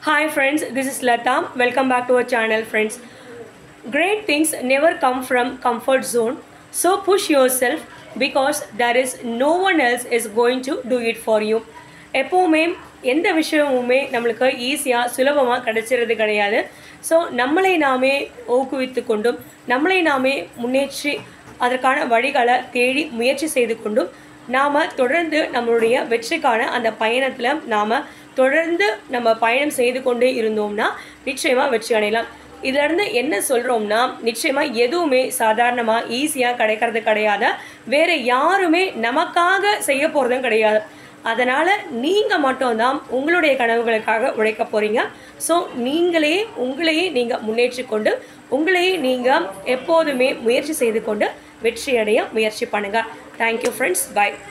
Hi friends, this is Lata. Welcome back to our channel friends. Great things never come from comfort zone. So push yourself because there is no one else is going to do it for you. எப்போவுமே எந்த விஷயமுமே நம்மளுக்கு ஈஸியாக சுலபமாக கிடைச்சிறது கிடையாது so நம்மளை நாமே ஊக்குவித்து கொண்டும் நம்மளை நாமே முன்னேற்றி அதற்கான வழிகளை தேடி முயற்சி செய்து கொண்டும் நாம் தொடர்ந்து நம்மளுடைய வெற்றிக்கான அந்த பயணத்தில் நாம் தொடர்ந்து நம்ம பயணம் செய்து கொண்டே இருந்தோம்னா நிச்சயமாக வெற்றி அடையலாம் இதிலிருந்து என்ன சொல்கிறோம்னா நிச்சயமாக எதுவுமே சாதாரணமாக ஈஸியாக கிடைக்கிறது கிடையாது வேறு யாருமே நமக்காக செய்ய போகிறதும் கிடையாது அதனால் நீங்கள் மட்டும்தான் உங்களுடைய கனவுகளுக்காக உழைக்க போகிறீங்க ஸோ நீங்களே உங்களையே நீங்கள் முன்னேற்றி கொண்டு உங்களையே நீங்கள் எப்போதுமே முயற்சி செய்து கொண்டு வெற்றி அடைய முயற்சி பண்ணுங்கள் தேங்க்யூ ஃப்ரெண்ட்ஸ் பை